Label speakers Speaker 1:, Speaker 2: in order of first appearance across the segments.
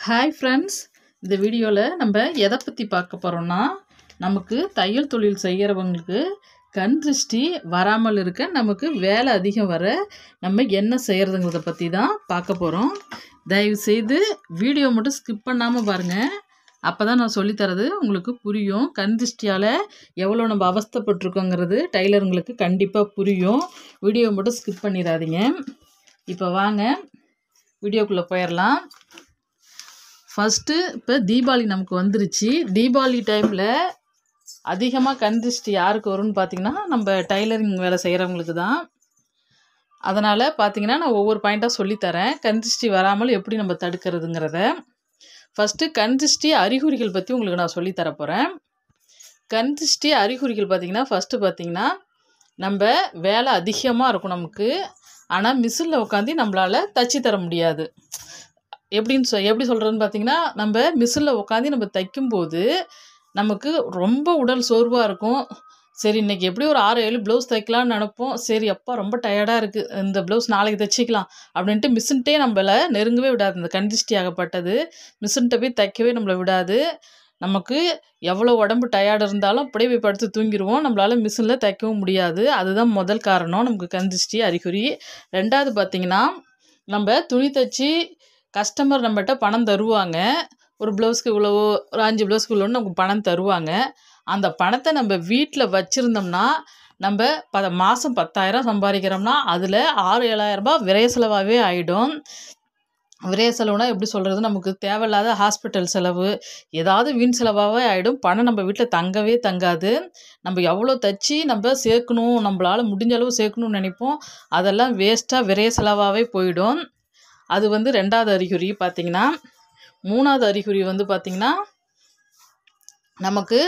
Speaker 1: hi friends இந்த வீடியோவில் நம்ம எதை பற்றி பார்க்க போகிறோம்னா நமக்கு தையல் தொழில் செய்கிறவங்களுக்கு கண் திருஷ்டி வராமல் இருக்க நமக்கு வேலை அதிகம் வர நம்ம என்ன செய்கிறதுங்கிறத பற்றி தான் பார்க்க போகிறோம் தயவுசெய்து வீடியோ மட்டும் ஸ்கிப் பண்ணாமல் பாருங்கள் அப்போ தான் நான் சொல்லித்தரது உங்களுக்கு புரியும் கண் திருஷ்டியால் எவ்வளோ நம்ம அவஸ்தைப்பட்டிருக்கோங்கிறது டைலருங்களுக்கு கண்டிப்பாக புரியும் வீடியோ மட்டும் ஸ்கிப் பண்ணிடாதீங்க இப்போ வாங்க வீடியோக்குள்ளே போயிடலாம் ஃபஸ்ட்டு இப்போ தீபாவளி நமக்கு வந்துருச்சு தீபாவளி டைமில் அதிகமாக கண் திருஷ்டி யாருக்கு வரும்னு பார்த்தீங்கன்னா நம்ம டைலரிங் வேலை செய்கிறவங்களுக்கு தான் அதனால் பார்த்தீங்கன்னா நான் ஒவ்வொரு பாயிண்ட்டாக சொல்லித்தரேன் கண் திருஷ்டி வராமல் எப்படி நம்ம தடுக்கிறதுங்கிறத ஃபஸ்ட்டு கண் திருஷ்டி அறிகுறிகள் பற்றி உங்களுக்கு நான் சொல்லித்தர போகிறேன் கண் திருஷ்டி அறிகுறிகள் பார்த்திங்கன்னா ஃபஸ்ட்டு பார்த்திங்கன்னா நம்ம வேலை அதிகமாக இருக்கும் நமக்கு ஆனால் மிஷினில் உட்காந்து நம்மளால் தச்சு தர முடியாது எப்படின்னு சொ எப்படி சொல்கிறதுன்னு பார்த்தீங்கன்னா நம்ம மிஷினில் உட்காந்து நம்ம தைக்கும்போது நமக்கு ரொம்ப உடல் சோர்வாக இருக்கும் சரி இன்றைக்கி எப்படி ஒரு ஆறு ஏழு ப்ளவுஸ் தைக்கலாம்னு நினப்போம் சரி அப்பா ரொம்ப டயர்டாக இருக்குது இந்த ப்ளவுஸ் நாளைக்கு தைச்சிக்கலாம் அப்படின்ட்டு மிஷின்ட்டே நம்மளை நெருங்கவே விடாது இந்த கண்டிஷ்டி ஆகப்பட்டது மிஷின்கிட்ட போய் தைக்கவே நம்மளை விடாது நமக்கு எவ்வளோ உடம்பு டயர்டு இருந்தாலும் அப்படியே போய் படுத்து தூங்கிடுவோம் நம்மளால் மிஷினில் தைக்கவும் முடியாது அதுதான் முதல் காரணம் நமக்கு கந்திஷ்டி அறிகுறி ரெண்டாவது பார்த்திங்கன்னா நம்ம துணி தைச்சி கஸ்டமர் நம்மகிட்ட பணம் தருவாங்க ஒரு ப்ளவுஸ்க்கு இவ்வளவோ ஒரு அஞ்சு ப்ளவுஸ்க்கு இவ்வளோன்னு நமக்கு பணம் தருவாங்க அந்த பணத்தை நம்ம வீட்டில் வச்சுருந்தோம்னா நம்ம ப மாதம் பத்தாயிரம் சம்பாதிக்கிறோம்னா அதில் ஆறு ஏழாயிரரூபா விரைய செலவாகவே ஆகிடும் விரைய செலவுனா எப்படி சொல்கிறது நமக்கு தேவையில்லாத ஹாஸ்பிட்டல் செலவு ஏதாவது வீண் செலவாகவே ஆகிடும் பணம் நம்ம வீட்டில் தங்கவே தங்காது நம்ம எவ்வளோ தைச்சி நம்ம சேர்க்கணும் நம்மளால் முடிஞ்ச அளவு சேர்க்கணும்னு நினைப்போம் அதெல்லாம் வேஸ்ட்டாக விரைய செலவாகவே போயிடும் அது வந்து ரெண்டாவது அறிகுறி பார்த்திங்கன்னா மூணாவது அறிகுறி வந்து பார்த்திங்கன்னா நமக்கு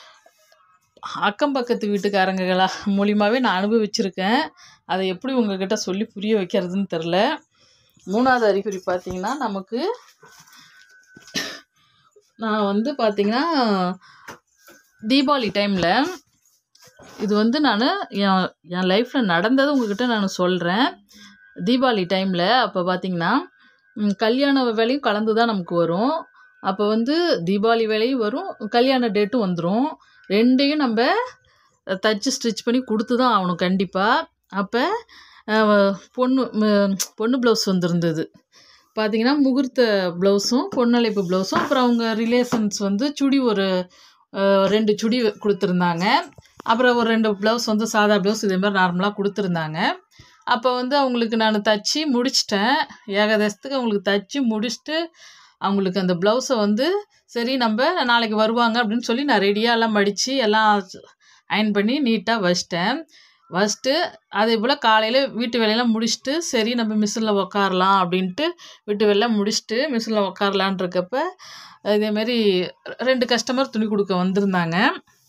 Speaker 1: அக்கம் பக்கத்து வீட்டுக்காரங்களா மூலியமாகவே நான் அனுபவிச்சிருக்கேன் அதை எப்படி உங்ககிட்ட சொல்லி புரிய வைக்கிறதுன்னு தெரில மூணாவது அறிகுறி பார்த்திங்கன்னா நமக்கு நான் வந்து பார்த்திங்கன்னா தீபாவளி டைமில் இது வந்து நான் என் என் லைஃப்பில் நடந்தது உங்ககிட்ட நான் சொல்கிறேன் தீபாவளி டைமில் அப்போ பார்த்திங்கன்னா கல்யாண வேலையும் கலந்து தான் நமக்கு வரும் அப்போ வந்து தீபாவளி வேலையும் வரும் கல்யாண டேட்டும் வந்துடும் ரெண்டையும் நம்ம தச்சு ஸ்டிச் பண்ணி கொடுத்து தான் ஆகணும் கண்டிப்பாக அப்போ பொண்ணு பொண்ணு ப்ளவுஸ் வந்திருந்தது பார்த்திங்கன்னா முகூர்த்த ப்ளவுஸும் பொண்ணழைப்பு ப்ளவுஸும் அப்புறம் அவங்க ரிலேஷன்ஸ் வந்து சுடி ஒரு ரெண்டு சுடி கொடுத்துருந்தாங்க அப்புறம் ஒரு ரெண்டு ப்ளவுஸ் வந்து சாதா ப்ளவுஸ் இதே மாதிரி நார்மலாக கொடுத்துருந்தாங்க அப்போ வந்து அவங்களுக்கு நான் தச்சு முடிச்சிட்டேன் ஏகதேசத்துக்கு அவங்களுக்கு தச்சு முடிச்சுட்டு அவங்களுக்கு அந்த ப்ளவுஸை வந்து சரி நம்ம நாளைக்கு வருவாங்க அப்படின்னு சொல்லி நான் ரெடியாக எல்லாம் மடித்து எல்லாம் அயன் பண்ணி நீட்டாக வச்சிட்டேன் வச்சுட்டு அதே போல் காலையில் வீட்டு வேலையெல்லாம் முடிச்சுட்டு சரி நம்ம மிஷினில் உக்காரலாம் அப்படின்ட்டு வீட்டு வேலையெல்லாம் முடிச்சுட்டு மிஷினில் உக்காரலான் இருக்கப்ப இதேமாரி ரெண்டு கஸ்டமர் துணி கொடுக்க வந்திருந்தாங்க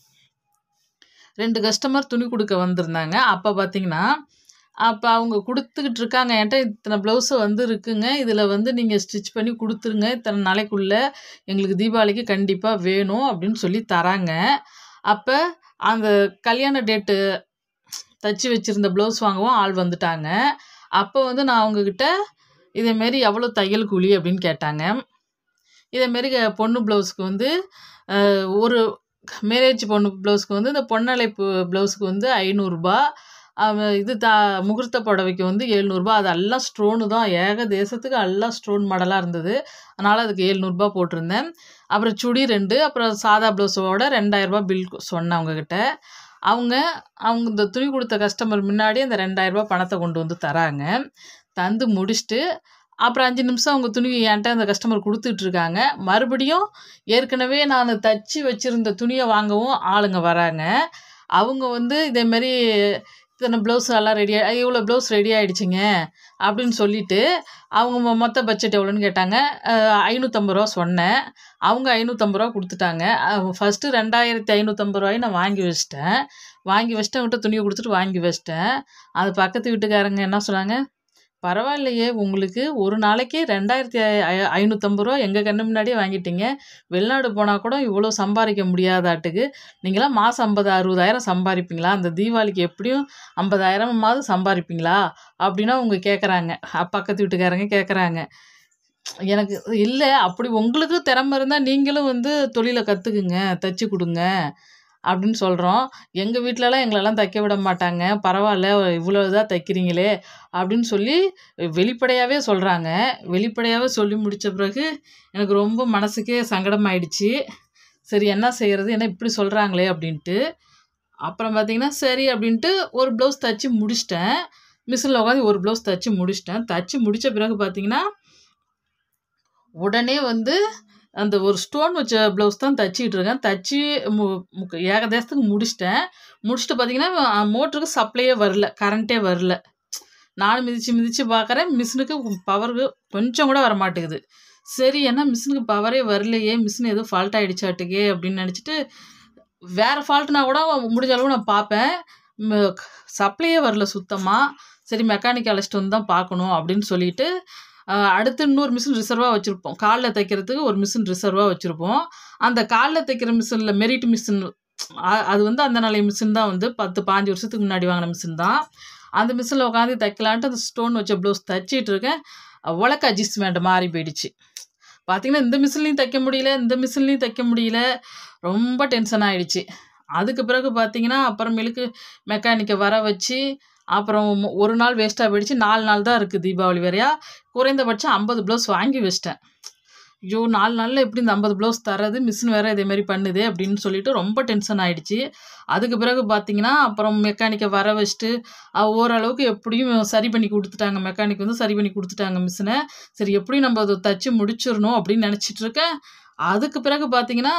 Speaker 1: ரெண்டு கஸ்டமர் துணி கொடுக்க வந்திருந்தாங்க அப்போ பார்த்திங்கன்னா அப்போ அவங்க கொடுத்துக்கிட்டு இருக்காங்க என்கிட்ட இத்தனை ப்ளவுஸு வந்து இருக்குங்க இதில் வந்து நீங்கள் ஸ்டிச் பண்ணி கொடுத்துருங்க இத்தனை நாளைக்குள்ளே எங்களுக்கு தீபாவளிக்கு கண்டிப்பாக வேணும் அப்படின்னு சொல்லி தராங்க அப்போ அந்த கல்யாண டேட்டு தச்சு வச்சுருந்த ப்ளவுஸ் வாங்கவும் ஆள் வந்துட்டாங்க அப்போ வந்து நான் அவங்கக்கிட்ட இதேமாரி எவ்வளோ தையல் கூலி அப்படின்னு கேட்டாங்க இதேமாரி பொண்ணு ப்ளவுஸ்க்கு வந்து ஒரு மேரேஜ் பொண்ணு ப்ளவுஸ்க்கு வந்து இந்த பொன்னழைப்பு ப்ளவுஸுக்கு வந்து ஐநூறுரூபா இது த முகூர்த்த புடவைக்கு வந்து எழுநூறுபா அது எல்லாம் ஸ்டோனு தான் ஏக தேசத்துக்கு எல்லாம் ஸ்டோன் மாடலாக இருந்தது அதனால் அதுக்கு எழுநூறுபா போட்டிருந்தேன் அப்புறம் சுடி ரெண்டு அப்புறம் சாதா ப்ளவுஸோட ரெண்டாயிரரூபா பில் சொன்னேன் அவங்கக்கிட்ட அவங்க அவங்க இந்த துணி கொடுத்த கஸ்டமர் முன்னாடி அந்த ரெண்டாயிரரூபா பணத்தை கொண்டு வந்து தராங்க தந்து முடிச்சுட்டு அப்புறம் அஞ்சு நிமிஷம் அவங்க துணி என்கிட்ட அந்த கஸ்டமர் கொடுத்துட்ருக்காங்க மறுபடியும் ஏற்கனவே நான் தச்சு வச்சுருந்த துணியை வாங்கவும் ஆளுங்க வராங்க அவங்க வந்து இதேமாரி இத்தனை ப்ளவுஸ் எல்லாம் ரெடி இவ்வளோ ப்ளவுஸ் ரெடி ஆகிடுச்சிங்க அப்படின்னு சொல்லிவிட்டு அவங்க மொத்த பட்ஜெட் எவ்வளோன்னு கேட்டாங்க ஐநூற்றம்பது ரூபா சொன்னேன் அவங்க ஐநூற்றம்பது ரூபா கொடுத்துட்டாங்க ஃபஸ்ட்டு ரெண்டாயிரத்தி ஐநூற்றம்பது ரூபாயும் நான் வாங்கி வச்சிட்டேன் வாங்கி வச்சுட்டு அவங்ககிட்ட துணியை கொடுத்துட்டு வாங்கி வச்சிட்டேன் அது பக்கத்து வீட்டுக்காரங்க என்ன சொன்னாங்க பரவாயில்லையே உங்களுக்கு ஒரு நாளைக்கு ரெண்டாயிரத்தி ஐநூற்றம்பது ரூபா எங்கள் கண்ணு முன்னாடியே வாங்கிட்டீங்க வெளிநாடு போனால் கூட இவ்வளோ சம்பாதிக்க முடியாதாட்டுக்கு நீங்களாம் மாதம் ஐம்பது அறுபதாயிரம் சம்பாதிப்பீங்களா அந்த தீபாவளிக்கு எப்படியும் ஐம்பதாயிரமாவது சம்பாதிப்பீங்களா அப்படின்னா அவங்க கேட்குறாங்க பக்கத்து வீட்டுக்காரங்க கேட்குறாங்க எனக்கு இல்லை அப்படி உங்களுக்கு திறமை இருந்தால் நீங்களும் வந்து தொழிலை கற்றுக்குங்க தைச்சி கொடுங்க அப்படின்னு சொல்கிறோம் எங்கள் வீட்டிலலாம் எங்களெல்லாம் தைக்க விட மாட்டாங்க பரவாயில்ல இவ்வளோ இதாக தைக்கிறீங்களே அப்படின்னு சொல்லி வெளிப்படையாகவே சொல்கிறாங்க வெளிப்படையாகவே சொல்லி முடித்த பிறகு எனக்கு ரொம்ப மனசுக்கே சங்கடமாயிடுச்சு சரி என்ன செய்கிறது என்ன இப்படி சொல்கிறாங்களே அப்படின்ட்டு அப்புறம் பார்த்தீங்கன்னா சரி அப்படின்ட்டு ஒரு ப்ளவுஸ் தைச்சி முடிச்சிட்டேன் மிஷினில் உட்காந்து ஒரு ப்ளவுஸ் தைச்சி முடிச்சிட்டேன் தைச்சி முடித்த பிறகு பார்த்தீங்கன்னா உடனே வந்து அந்த ஒரு ஸ்டோன் வச்ச ப்ளவுஸ் தான் தைச்சிக்கிட்டு இருக்கேன் தைச்சி மு முக்க ஏகதேசத்துக்கு முடிச்சிட்டேன் முடிச்சுட்டு பார்த்தீங்கன்னா மோட்டருக்கு சப்ளையே வரல கரண்ட்டே வரல நானும் மிதித்து மிதித்து பார்க்குறேன் மிஷினுக்கு பவருக்கு கொஞ்சம் கூட வர மாட்டேங்குது சரி ஏன்னா மிஷினுக்கு பவரே வரலையே மிஷின் எதுவும் ஃபால்ட் ஆகிடுச்சாட்டுக்கே அப்படின்னு நினச்சிட்டு வேறு ஃபால்ட்னா கூட முடிஞ்ச அளவு நான் பார்ப்பேன் சப்ளையே வரல சுத்தமாக சரி மெக்கானிக் அழைச்சிட்டு வந்து தான் பார்க்கணும் அப்படின்னு சொல்லிட்டு அஹ், அடுத்து இன்னொரு மிஷின் ரிசர்வாக வச்சுருப்போம் காலில் தைக்கிறதுக்கு ஒரு மிஷின் ரிசர்வாக வச்சுருப்போம் அந்த காலில் தைக்கிற மிஷினில் மெரிட் மிஷின் அது வந்து அந்த நாளைய மிஷின் தான் வந்து பத்து பாஞ்சு வருஷத்துக்கு முன்னாடி வாங்கின மிஷின் தான் அந்த மிஷினில் உட்காந்து தைக்கலான்ட்டு அந்த ஸ்டோன் வச்ச ப்ளவுஸ் தைச்சிட்டு இருக்கேன் உலக்க அட்ஜஸ்ட்மெண்ட் மாறி போயிடுச்சு பார்த்தீங்கன்னா இந்த மிஷின்லையும் தைக்க முடியல இந்த மிஷின்லையும் தைக்க முடியல ரொம்ப டென்ஷன் ஆயிடுச்சு அதுக்கு பிறகு பார்த்தீங்கன்னா அப்புறமேலுக்கு மெக்கானிக்கை வர வச்சு அப்புறம் மு- ஒரு நாள் வேஸ்ட்டாக போயிடுச்சு நாலு நாள் தான் இருக்குது தீபாவளி வரையா குறைந்தபட்சம் ஐம்பது ப்ளவுஸ் வாங்கி வச்சிட்டேன் ஐயோ நாலு நாளில் எப்படி இந்த ஐம்பது ப்ளவுஸ் தர்றது மிஷின் வேறு இதே மாதிரி பண்ணுதே அப்படின்னு சொல்லிட்டு ரொம்ப டென்ஷன் ஆயிடுச்சு அதுக்கு பிறகு பார்த்தீங்கன்னா அப்புறம் மெக்கானிக்கை வர வச்சுட்டு அஹ், ஓரளவுக்கு எப்படியும் சரி பண்ணி கொடுத்துட்டாங்க மெக்கானிக் வந்து சரி பண்ணி கொடுத்துட்டாங்க மிஷினை சரி எப்படியும் நம்ம அதை தச்சு முடிச்சிடணும் அப்படின்னு நினச்சிட்டு இருக்கேன் அதுக்கு பிறகு பார்த்தீங்கன்னா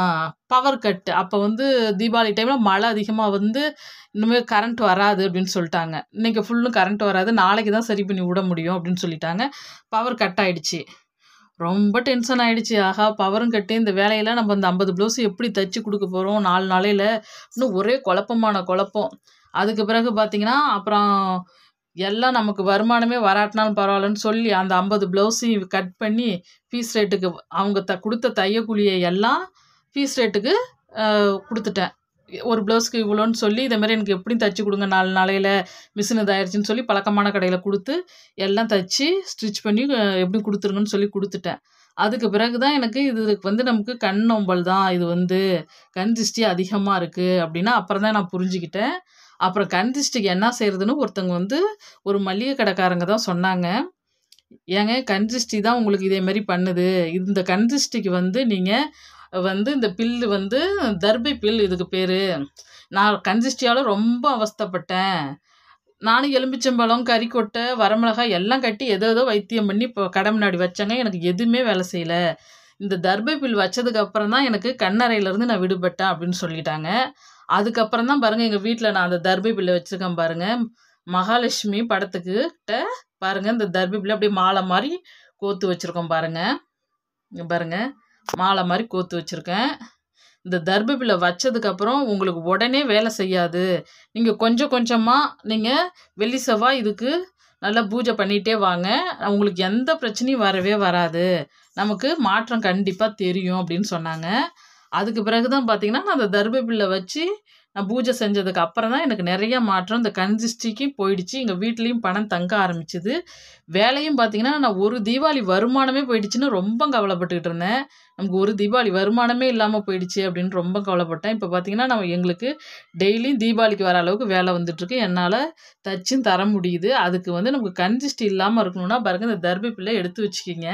Speaker 1: பவர் கட் அப்போ வந்து தீபாவளி டைமில் மழை அதிகமாக வந்து இனிமேல் கரண்ட் வராது அப்படின்னு சொல்லிட்டாங்க இன்றைக்கி ஃபுல்லும் கரண்ட் வராது நாளைக்கு தான் சரி பண்ணி விட முடியும் அப்படின்னு சொல்லிட்டாங்க பவர் கட் ஆயிடுச்சு ரொம்ப டென்ஷன் ஆயிடுச்சு ஆஹா பவரும் கட்டு இந்த வேலையெல்லாம் நம்ம இந்த ஐம்பது ப்ளவுஸ் எப்படி தைச்சி கொடுக்க போகிறோம் நாலு நாளையில் இன்னும் ஒரே குழப்பமான குழப்பம் அதுக்கு பிறகு பார்த்தீங்கன்னா அப்புறம் எல்லாம் நமக்கு வருமானமே வராட்டினாலும் பரவாயில்லன்னு சொல்லி அந்த ஐம்பது ப்ளவுஸையும் கட் பண்ணி ஃபீஸ் ரேட்டுக்கு அவங்க த கொடுத்த தையக்கூலியை எல்லாம் ஃபீஸ் ரேட்டுக்கு அஹ், கொடுத்துட்டேன் ஒரு ப்ளவுஸ்க்கு இவ்வளோன்னு சொல்லி இதே மாதிரி எனக்கு எப்படியும் தைச்சி கொடுங்க நாலு நாளையில் மிஷின் இதாயிருச்சுன்னு சொல்லி பழக்கமான கடையில் கொடுத்து எல்லாம் தைச்சி ஸ்டிச் பண்ணி அஹ், எப்படி கொடுத்துருங்கன்னு சொல்லி கொடுத்துட்டேன் அதுக்கு பிறகு தான் எனக்கு இதுக்கு வந்து நமக்கு கண் நோம்பல் தான் இது வந்து கண் திருஷ்டி அதிகமாக இருக்குது அப்படின்னா அப்புறம் தான் நான் புரிஞ்சுக்கிட்டேன் அப்புறம் கண் திருஷ்டிக்கு என்ன செய்யறதுன்னு ஒருத்தவங்க வந்து ஒரு மளிகை கடைக்காரங்க தான் சொன்னாங்க ஏங்க கண் திருஷ்டி தான் உங்களுக்கு இதே மாதிரி பண்ணுது இந்த கண் திருஷ்டிக்கு வந்து நீங்கள் வந்து இந்த பில்லு வந்து தர்பை பில் இதுக்கு பேர் நான் கண் திருஷ்டியால் ரொம்ப அவஸ்தைப்பட்டேன் நானும் எலும்பிச்சம்பழம் கறிக்கொட்டை வரமிளகாய் எல்லாம் கட்டி ஏதோ ஏதோ வைத்தியம் பண்ணி இப்போ கடை முன்னாடி வச்சாங்க எனக்கு எதுவுமே வேலை செய்யலை இந்த தர்பை பில் வச்சதுக்கு அப்புறம் தான் எனக்கு கண்ணறையிலேருந்து நான் விடுபட்டேன் அப்படின்னு சொல்லிட்டாங்க அதுக்கப்புறம் தான் பாருங்கள் எங்கள் வீட்டில் நான் அந்த தர்பை பில்லை வச்சுருக்கேன் பாருங்கள் மகாலட்சுமி படத்துக்கு கிட்ட பாருங்கள் இந்த தர்பை பில்லை அப்படியே மாலை மாதிரி கோத்து வச்சுருக்கோம் பாருங்கள் இங்கே பாருங்கள் மாலை மாதிரி கோத்து வச்சுருக்கேன் இந்த தர்பை பில்லை வச்சதுக்கப்புறம் உங்களுக்கு உடனே வேலை செய்யாது நீங்கள் கொஞ்சம் கொஞ்சமாக நீங்கள் வெள்ளி செவ்வாய் இதுக்கு நல்லா பூஜை பண்ணிகிட்டே வாங்க உங்களுக்கு எந்த பிரச்சனையும் வரவே வராது நமக்கு மாற்றம் கண்டிப்பாக தெரியும் அப்படின்னு சொன்னாங்க அதுக்கு பிறகு தான் பார்த்தீங்கன்னா நான் அந்த தர்பை பில்லை வச்சு நான் பூஜை செஞ்சதுக்கு அப்புறம் தான் எனக்கு நிறைய மாற்றம் இந்த கன்சிஸ்டிக்கு போயிடுச்சு எங்கள் வீட்லேயும் பணம் தங்க ஆரம்பிச்சுது வேலையும் பார்த்தீங்கன்னா நான் ஒரு தீபாவளி வருமானமே போயிடுச்சுன்னு ரொம்ப கவலைப்பட்டுக்கிட்டு இருந்தேன் நமக்கு ஒரு தீபாவளி வருமானமே இல்லாமல் போயிடுச்சு அப்படின்னு ரொம்ப கவலைப்பட்டேன் இப்போ பார்த்தீங்கன்னா நம்ம எங்களுக்கு டெய்லியும் தீபாவளிக்கு வர அளவுக்கு வேலை வந்துட்டுருக்கு என்னால் தச்சும் தர முடியுது அதுக்கு வந்து நமக்கு கன்சிஸ்டி இல்லாமல் இருக்கணும்னா பாருங்கள் இந்த தர்பை பிள்ளை எடுத்து வச்சுக்கிங்க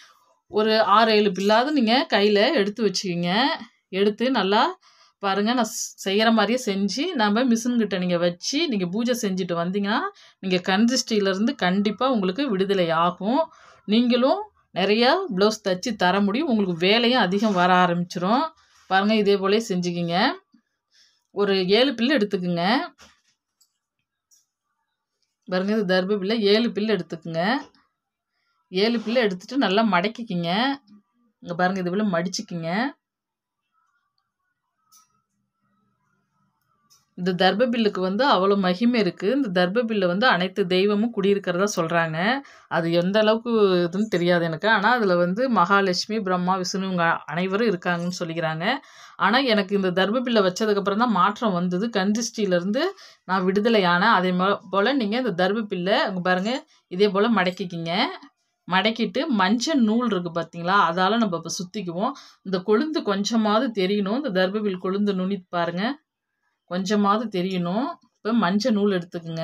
Speaker 1: ஒரு ஆறு ஏழு பில்லாவது நீங்கள் கையில் எடுத்து வச்சுக்கிங்க எடுத்து நல்லா பாருங்கள் நான் செய்கிற மாதிரியே செஞ்சு நம்ம மிஷின்கிட்ட நீங்கள் வச்சு நீங்கள் பூஜை செஞ்சுட்டு வந்தீங்கன்னா நீங்கள் கன்சிஸ்டியிலேருந்து கண்டிப்பாக உங்களுக்கு விடுதலை ஆகும் நீங்களும் நிறையா ப்ளவுஸ் தச்சு தர முடியும் உங்களுக்கு வேலையும் அதிகம் வர ஆரம்பிச்சிரும் பாருங்கள் இதே போலே செஞ்சுக்கிங்க ஒரு ஏழு பில்லு எடுத்துக்குங்க பாருங்க இது தர்ப பில்லை ஏழு பில்லு எடுத்துக்குங்க ஏழு பில்லு எடுத்துட்டு நல்லா மடக்கிக்கிங்க இங்கே பாருங்க இது போல மடிச்சுக்கிங்க இந்த தர்ப பில்லுக்கு வந்து அவ்வளோ மகிமை இருக்குது இந்த தர்ப பில்லை வந்து அனைத்து தெய்வமும் குடியிருக்கிறதா சொல்கிறாங்க அது எந்த அளவுக்கு இதுன்னு தெரியாது எனக்கு ஆனால் அதில் வந்து மகாலட்சுமி பிரம்மா விஷ்ணு இவங்க அனைவரும் இருக்காங்கன்னு சொல்லிக்கிறாங்க ஆனால் எனக்கு இந்த தர்ப பில்லை வச்சதுக்கப்புறம் தான் மாற்றம் வந்தது கன்சிஸ்டிலேருந்து நான் விடுதலை ஆனேன் அதே மா போல் நீங்கள் இந்த தர்ப பில்லை அங்கே பாருங்கள் இதே போல் மடக்கிக்கிங்க மடக்கிட்டு மஞ்சள் நூல் இருக்குது பார்த்தீங்களா அதால் நம்ம இப்போ சுற்றிக்குவோம் இந்த கொழுந்து கொஞ்சமாவது தெரியணும் இந்த தர்பபில் கொழுந்து நுனி பாருங்க கொஞ்சமாவது தெரியணும் இப்போ மஞ்சள் நூல் எடுத்துக்குங்க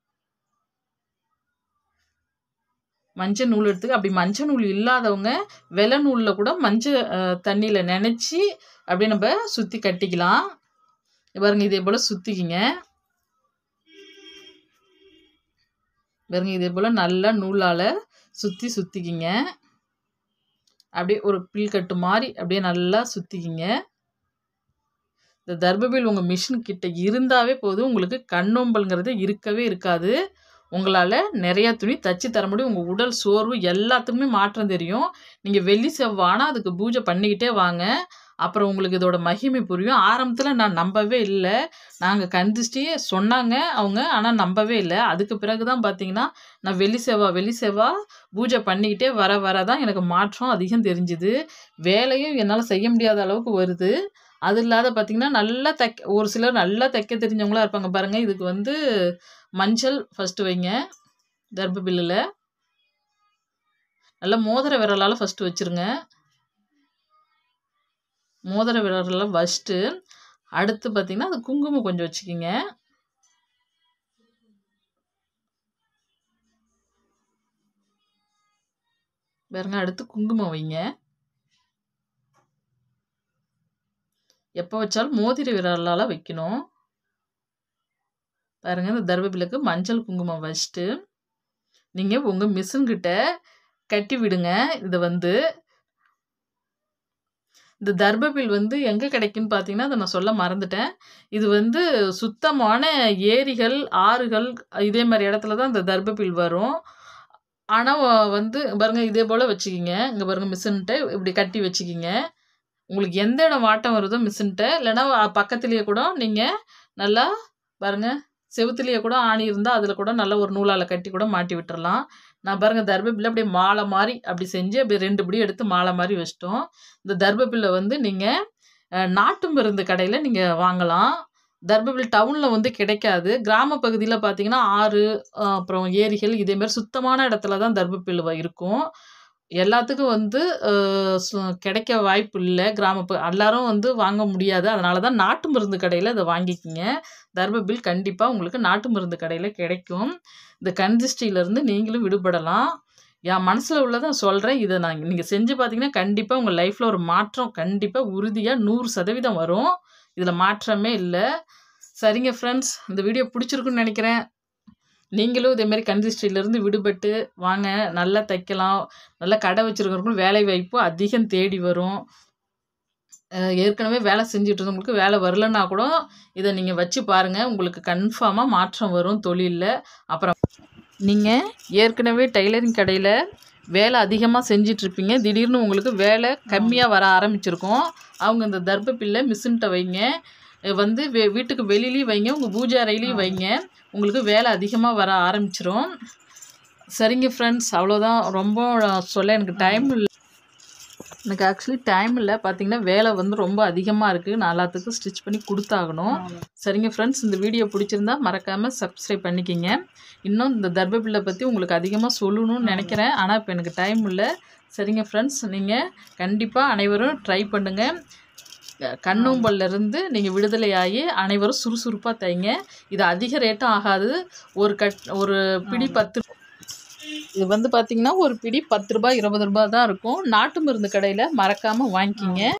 Speaker 1: மஞ்சள் நூல் எடுத்துக்க அப்படி மஞ்சள் நூல் இல்லாதவங்க வெள்ளை நூலில் கூட மஞ்சள் தண்ணியில் நினச்சி அப்படியே நம்ம சுற்றி கட்டிக்கலாம் பாருங்க இதே போல் சுற்றிக்கிங்க பாருங்க இதே போல் நல்லா நூலால் சுற்றி சுற்றிக்கிங்க அப்படியே ஒரு பில்கட்டு மாதிரி அப்படியே நல்லா சுற்றிக்கிங்க இந்த தர்பபில் உங்கள் மிஷின் கிட்ட இருந்தாவே போதும் உங்களுக்கு கண்ணொம்பல்ங்கிறது இருக்கவே இருக்காது உங்களால் நிறையா துணி தச்சு தர முடியும் உங்கள் உடல் சோர்வு எல்லாத்துக்குமே மாற்றம் தெரியும் நீங்கள் வெள்ளி செவ்வானா அதுக்கு பூஜை பண்ணிக்கிட்டே வாங்க அப்புறம் உங்களுக்கு இதோட மகிமை புரியும் ஆரம்பத்தில் நான் நம்பவே இல்லை நாங்கள் கந்திஷ்டி சொன்னாங்க அவங்க ஆனால் நம்பவே இல்லை அதுக்கு பிறகு தான் பார்த்தீங்கன்னா நான் வெள்ளி செவ்வா வெள்ளி செவ்வா பூஜை பண்ணிக்கிட்டே வர வர தான் எனக்கு மாற்றம் அதிகம் தெரிஞ்சுது வேலையும் என்னால் செய்ய முடியாத அளவுக்கு வருது அது இல்லாத பார்த்தீங்கன்னா நல்லா தைக்க ஒரு சிலர் நல்லா தைக்க தெரிஞ்சவங்களா இருப்பாங்க பாருங்கள் இதுக்கு வந்து மஞ்சள் ஃபஸ்ட்டு வைங்க தர்ப பில்லில் நல்லா மோதிர விரலால் ஃபஸ்ட்டு வச்சுருங்க மோதிர விரலால் வச்சுட்டு அடுத்து பார்த்தீங்கன்னா அது குங்குமம் கொஞ்சம் வச்சுக்கிங்க பாருங்க அடுத்து குங்குமம் வைங்க எப்போ வச்சாலும் மோதிர விரலால் வைக்கணும் பாருங்க இந்த தர்பபிலுக்கு மஞ்சள் குங்குமம் வச்சுட்டு நீங்கள் உங்கள் மிஷின்கிட்ட கட்டி விடுங்க இதை வந்து இந்த தர்பபில் வந்து எங்கே கிடைக்குன்னு பார்த்தீங்கன்னா அதை நான் சொல்ல மறந்துட்டேன் இது வந்து சுத்தமான ஏரிகள் ஆறுகள் இதே மாதிரி இடத்துல தான் இந்த தர்பபில் வரும் ஆனால் வந்து பாருங்கள் இதே போல் வச்சுக்கிங்க இங்கே பாருங்கள் மிஷின்கிட்ட இப்படி கட்டி வச்சுக்கிங்க உங்களுக்கு எந்த இடம் வாட்டம் வருதோ மிஷின்கிட்ட இல்லைன்னா பக்கத்துலேயே கூட நீங்கள் நல்லா பாருங்கள் செவுத்துலேயே கூட ஆணி இருந்தால் அதில் கூட நல்ல ஒரு நூலால் கட்டி கூட மாட்டி விட்டுறலாம் நான் பாருங்கள் தர்பபில்ல அப்படியே மாலை மாதிரி அப்படி செஞ்சு அப்படியே ரெண்டு படி எடுத்து மாலை மாதிரி வச்சிட்டோம் இந்த தர்பபில்லை வந்து நீங்கள் நாட்டு மருந்து கடையில் நீங்கள் வாங்கலாம் தர்பபில் டவுனில் வந்து கிடைக்காது கிராம பகுதியில் பார்த்தீங்கன்னா ஆறு அப்புறம் ஏரிகள் இதேமாரி சுத்தமான இடத்துல தான் தர்பபில் இருக்கும் எல்லாத்துக்கும் வந்து கிடைக்க வாய்ப்பு இல்லை கிராம எல்லாரும் வந்து வாங்க முடியாது அதனால தான் நாட்டு மருந்து கடையில் இதை வாங்கிக்கிங்க தர்பபில் கண்டிப்பாக உங்களுக்கு நாட்டு மருந்து கடையில் கிடைக்கும் இந்த கன்திஷ்டியிலேருந்து நீங்களும் விடுபடலாம் என் மனசில் உள்ளதை சொல்கிறேன் இதை நான் நீங்கள் செஞ்சு பார்த்தீங்கன்னா கண்டிப்பாக உங்கள் லைஃப்பில் ஒரு மாற்றம் கண்டிப்பாக உறுதியாக நூறு சதவீதம் வரும் இதில் மாற்றமே இல்லை சரிங்க ஃப்ரெண்ட்ஸ் இந்த வீடியோ பிடிச்சிருக்குன்னு நினைக்கிறேன் நீங்களும் இதேமாரி கன்திஷ்டியிலேருந்து விடுபட்டு வாங்க நல்லா தைக்கலாம் நல்லா கடை வச்சுருக்கிறவங்களுக்கும் வேலை வாய்ப்பு அதிகம் தேடி வரும் ஏற்கனவே வேலை செஞ்சுட்டு இருந்தவங்களுக்கு வேலை வரலன்னா கூட இதை நீங்கள் வச்சு பாருங்கள் உங்களுக்கு கன்ஃபார்மாக மாற்றம் வரும் தொழிலில் அப்புறம் நீங்கள் ஏற்கனவே டெய்லரிங் கடையில் வேலை அதிகமாக செஞ்சிட்ருப்பீங்க திடீர்னு உங்களுக்கு வேலை கம்மியாக வர ஆரம்பிச்சிருக்கும் அவங்க இந்த தர்பப்பில்லை மிஷின்கிட்ட வைங்க வந்து வெ வீட்டுக்கு வெளியிலையும் வைங்க உங்கள் பூஜை அறையிலையும் வைங்க உங்களுக்கு வேலை அதிகமாக வர ஆரம்பிச்சிரும் சரிங்க ஃப்ரெண்ட்ஸ் அவ்வளோதான் ரொம்ப சொல்ல எனக்கு டைம் இல்லை எனக்கு ஆக்சுவலி டைம் இல்லை பார்த்தீங்கன்னா வேலை வந்து ரொம்ப அதிகமாக இருக்குது நான் எல்லாத்துக்கும் ஸ்டிச் பண்ணி கொடுத்தாகணும் சரிங்க ஃப்ரெண்ட்ஸ் இந்த வீடியோ பிடிச்சிருந்தா மறக்காமல் சப்ஸ்கிரைப் பண்ணிக்கிங்க இன்னும் இந்த தர்பபில்லை பற்றி உங்களுக்கு அதிகமாக சொல்லணும்னு நினைக்கிறேன் ஆனால் இப்போ எனக்கு டைம் இல்லை சரிங்க ஃப்ரெண்ட்ஸ் நீங்கள் கண்டிப்பாக அனைவரும் ட்ரை பண்ணுங்கள் கண்ணூம்பல்லேருந்து நீங்கள் விடுதலையாகி அனைவரும் சுறுசுறுப்பாக தைங்க இது அதிக ரேட்டும் ஆகாது ஒரு கட் ஒரு பிடி பத்து இது வந்து பார்த்தீங்கன்னா ஒரு பிடி பத்து ரூபாய் இருபது ரூபாய் தான் இருக்கும் நாட்டு மருந்து கடையில் மறக்காமல் வாங்கிக்கிங்க